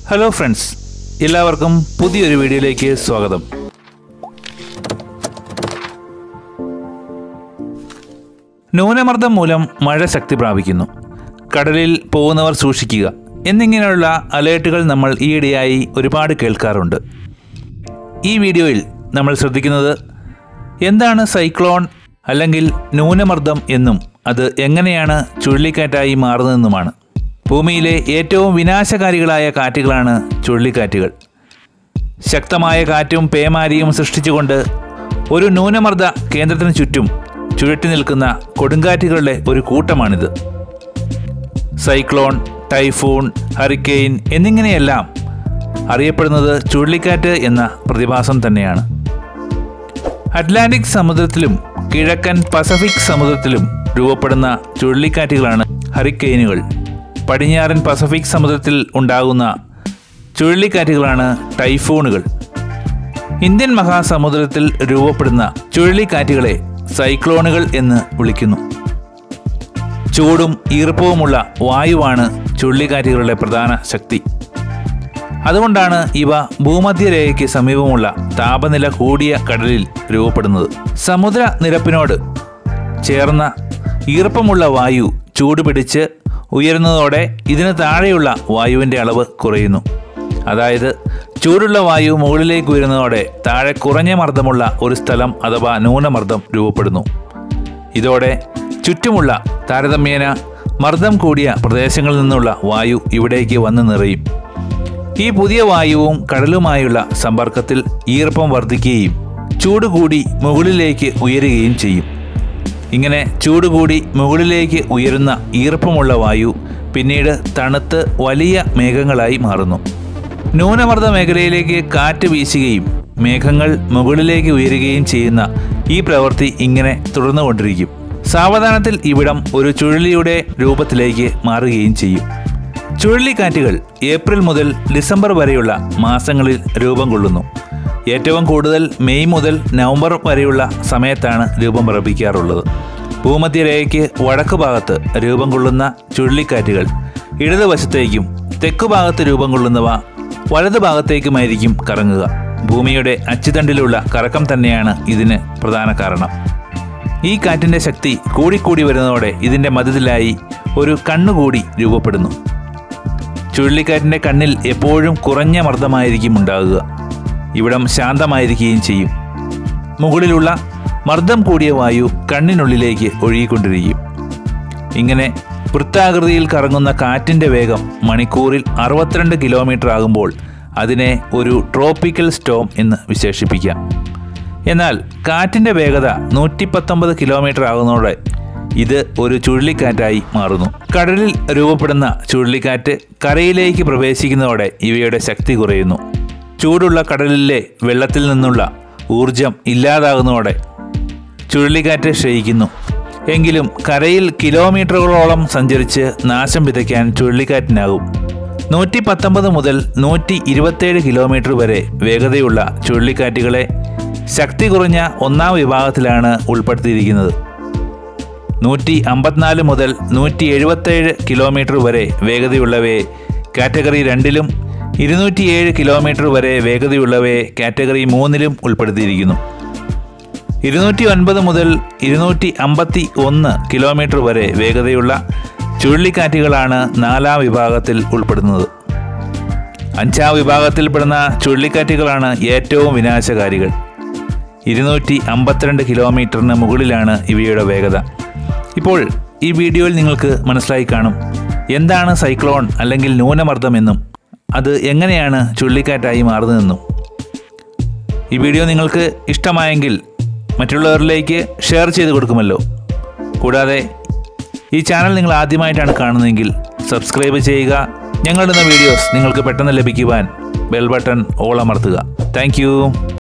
hello friends എല്ലാവർക്കും പുതിയൊരു വീഡിയോയിലേക്ക് സ്വാഗതം ന്യൂനമർദ്ദം മൂലം മഴ ശക്തി പ്രാപിക്കുന്നു കടലിൽ പോകുന്നവർ സൂക്ഷിക്കുക എന്നിങ്ങനെയുള്ള അലേർട്ടുകൾ നമ്മൾ ഈയിടെയായി ഒരുപാട് കേൾക്കാറുണ്ട് ഈ വീഡിയോയിൽ നമ്മൾ ശ്രദ്ധിക്കുന്നത് എന്താണ് സൈക്ലോൺ അല്ലെങ്കിൽ ന്യൂനമർദ്ദം എന്നും അത് എങ്ങനെയാണ് ചുഴലിക്കാറ്റായി മാറുന്നതെന്നുമാണ് ഭൂമിയിലെ ഏറ്റവും വിനാശകാരികളായ കാറ്റുകളാണ് ചുഴലിക്കാറ്റുകൾ ശക്തമായ കാറ്റും പേമാരിയും സൃഷ്ടിച്ചുകൊണ്ട് ഒരു ന്യൂനമർദ്ദ കേന്ദ്രത്തിന് ചുറ്റും ചുഴറ്റി നിൽക്കുന്ന കൊടുങ്കാറ്റുകളുടെ ഒരു കൂട്ടമാണിത് സൈക്ലോൺ ടൈഫൂൺ ഹറിക്കെയിൻ എന്നിങ്ങനെയെല്ലാം അറിയപ്പെടുന്നത് ചുഴലിക്കാറ്റ് എന്ന പ്രതിഭാസം തന്നെയാണ് അറ്റ്ലാന്റിക് സമുദ്രത്തിലും കിഴക്കൻ പസഫിക് സമുദ്രത്തിലും രൂപപ്പെടുന്ന ചുഴലിക്കാറ്റുകളാണ് ഹറിക്കെയിനുകൾ പടിഞ്ഞാറൻ പസഫിക് സമുദ്രത്തിൽ ഉണ്ടാകുന്ന ചുഴലിക്കാറ്റുകളാണ് ടൈഫൂണുകൾ ഇന്ത്യൻ മഹാസമുദ്രത്തിൽ രൂപപ്പെടുന്ന ചുഴലിക്കാറ്റുകളെ സൈക്ലോണുകൾ എന്ന് വിളിക്കുന്നു ചൂടും ഈർപ്പവുമുള്ള വായുവാണ് ചുഴലിക്കാറ്റുകളുടെ പ്രധാന ശക്തി അതുകൊണ്ടാണ് ഇവ ഭൂമധ്യരേഖയ്ക്ക് സമീപമുള്ള താപനില കൂടിയ കടലിൽ രൂപപ്പെടുന്നത് സമുദ്ര നിരപ്പിനോട് ചേർന്ന ഈർപ്പമുള്ള വായു ചൂടുപിടിച്ച് ഉയരുന്നതോടെ ഇതിന് താഴെയുള്ള വായുവിൻ്റെ അളവ് കുറയുന്നു അതായത് ചൂടുള്ള വായു മുകളിലേക്ക് ഉയരുന്നതോടെ താഴെ കുറഞ്ഞ മർദ്ദമുള്ള ഒരു സ്ഥലം അഥവാ ന്യൂനമർദ്ദം രൂപപ്പെടുന്നു ഇതോടെ ചുറ്റുമുള്ള താരതമ്യേന മർദ്ദം കൂടിയ പ്രദേശങ്ങളിൽ നിന്നുള്ള വായു ഇവിടേക്ക് വന്ന് നിറയും ഈ പുതിയ വായുവും കടലുമായുള്ള സമ്പർക്കത്തിൽ ഈർപ്പം വർദ്ധിക്കുകയും ചൂട് കൂടി മുകളിലേക്ക് ഉയരുകയും ചെയ്യും ഇങ്ങനെ ചൂട് കൂടി മുകളിലേക്ക് ഉയരുന്ന ഈർപ്പമുള്ള വായു പിന്നീട് തണുത്ത് വലിയ മേഘങ്ങളായി മാറുന്നു ന്യൂനമർദ്ദ മേഖലയിലേക്ക് കാറ്റ് വീശുകയും മേഘങ്ങൾ മുകളിലേക്ക് ഉയരുകയും ചെയ്യുന്ന ഈ പ്രവൃത്തി ഇങ്ങനെ തുടർന്നുകൊണ്ടിരിക്കും സാവധാനത്തിൽ ഇവിടം ഒരു ചുഴലിയുടെ രൂപത്തിലേക്ക് മാറുകയും ചെയ്യും ചുഴലിക്കാറ്റുകൾ ഏപ്രിൽ മുതൽ ഡിസംബർ വരെയുള്ള മാസങ്ങളിൽ രൂപം കൊള്ളുന്നു ഏറ്റവും കൂടുതൽ മെയ് മുതൽ നവംബർ വരെയുള്ള സമയത്താണ് രൂപം പ്രാപിക്കാറുള്ളത് ഭൂമധ്യരേഖയ്ക്ക് വടക്ക് ഭാഗത്ത് രൂപം കൊള്ളുന്ന ചുഴലിക്കാറ്റുകൾ ഇടതുവശത്തേക്കും തെക്കു ഭാഗത്ത് രൂപം കൊള്ളുന്നവ വലതു ഭാഗത്തേക്കുമായിരിക്കും കറങ്ങുക ഭൂമിയുടെ അച്ചുതണ്ടിലുള്ള കറക്കം തന്നെയാണ് ഇതിന് പ്രധാന കാരണം ഈ കാറ്റിൻ്റെ ശക്തി കൂടിക്കൂടി വരുന്നതോടെ ഇതിൻ്റെ മധ്യത്തിലായി ഒരു കണ്ണുകൂടി രൂപപ്പെടുന്നു ചുഴലിക്കാറ്റിൻ്റെ കണ്ണിൽ എപ്പോഴും കുറഞ്ഞ മർദ്ദമായിരിക്കും ഉണ്ടാകുക ഇവിടം ശാന്തമായിരിക്കുകയും ചെയ്യും മുകളിലുള്ള മർദ്ദം കൂടിയ വായു കണ്ണിനുള്ളിലേക്ക് ഒഴുകിക്കൊണ്ടിരിക്കും ഇങ്ങനെ വൃത്താകൃതിയിൽ കറങ്ങുന്ന കാറ്റിൻ്റെ വേഗം മണിക്കൂറിൽ അറുപത്തിരണ്ട് കിലോമീറ്റർ ആകുമ്പോൾ അതിനെ ഒരു ട്രോപ്പിക്കൽ സ്റ്റോം എന്ന് വിശേഷിപ്പിക്കാം എന്നാൽ കാറ്റിൻ്റെ വേഗത നൂറ്റി പത്തൊമ്പത് കിലോമീറ്റർ ആകുന്നതോടെ ഇത് ഒരു ചുഴലിക്കാറ്റായി മാറുന്നു കടലിൽ രൂപപ്പെടുന്ന ചുഴലിക്കാറ്റ് കരയിലേക്ക് പ്രവേശിക്കുന്നതോടെ ഇവയുടെ ശക്തി കുറയുന്നു ചൂടുള്ള കടലിലെ വെള്ളത്തിൽ നിന്നുള്ള ഊർജം ഇല്ലാതാകുന്നതോടെ ചുഴലിക്കാറ്റ് ക്ഷയിക്കുന്നു എങ്കിലും കരയിൽ കിലോമീറ്ററുകളോളം സഞ്ചരിച്ച് നാശം വിതയ്ക്കാൻ ചുഴലിക്കാറ്റിനാകും നൂറ്റി പത്തൊമ്പത് മുതൽ നൂറ്റി ഇരുപത്തേഴ് കിലോമീറ്റർ വരെ വേഗതയുള്ള ചുഴലിക്കാറ്റുകളെ ശക്തി കുറഞ്ഞ ഒന്നാം വിഭാഗത്തിലാണ് ഉൾപ്പെടുത്തിയിരിക്കുന്നത് നൂറ്റി അമ്പത്തിനാല് മുതൽ നൂറ്റി എഴുപത്തേഴ് കിലോമീറ്റർ വരെ വേഗതയുള്ളവയെ കാറ്റഗറി രണ്ടിലും ഇരുന്നൂറ്റിയേഴ് കിലോമീറ്റർ വരെ വേഗതയുള്ളവയെ കാറ്റഗറി മൂന്നിലും ഉൾപ്പെടുത്തിയിരിക്കുന്നു ഇരുന്നൂറ്റി ഒൻപത് മുതൽ ഇരുന്നൂറ്റി അമ്പത്തി ഒന്ന് കിലോമീറ്റർ വരെ വേഗതയുള്ള ചുഴലിക്കാറ്റുകളാണ് നാലാം വിഭാഗത്തിൽ ഉൾപ്പെടുന്നത് അഞ്ചാം വിഭാഗത്തിൽപ്പെടുന്ന ചുഴലിക്കാറ്റുകളാണ് ഏറ്റവും വിനാശകാരികൾ ഇരുന്നൂറ്റി അമ്പത്തിരണ്ട് കിലോമീറ്ററിന് മുകളിലാണ് ഇവയുടെ വേഗത ഇപ്പോൾ ഈ വീഡിയോയിൽ നിങ്ങൾക്ക് മനസ്സിലായി കാണും എന്താണ് സൈക്ലോൺ അല്ലെങ്കിൽ ന്യൂനമർദ്ദമെന്നും അത് എങ്ങനെയാണ് ചുഴലിക്കാറ്റായി മാറുന്നതെന്നും ഈ വീഡിയോ നിങ്ങൾക്ക് ഇഷ്ടമായെങ്കിൽ മറ്റുള്ളവരിലേക്ക് ഷെയർ ചെയ്ത് കൊടുക്കുമല്ലോ കൂടാതെ ഈ ചാനൽ നിങ്ങൾ ആദ്യമായിട്ടാണ് കാണുന്നതെങ്കിൽ സബ്സ്ക്രൈബ് ചെയ്യുക ഞങ്ങളിടുന്ന വീഡിയോസ് നിങ്ങൾക്ക് പെട്ടെന്ന് ലഭിക്കുവാൻ ബെൽ ബട്ടൺ ഓൾ അമർത്തുക താങ്ക്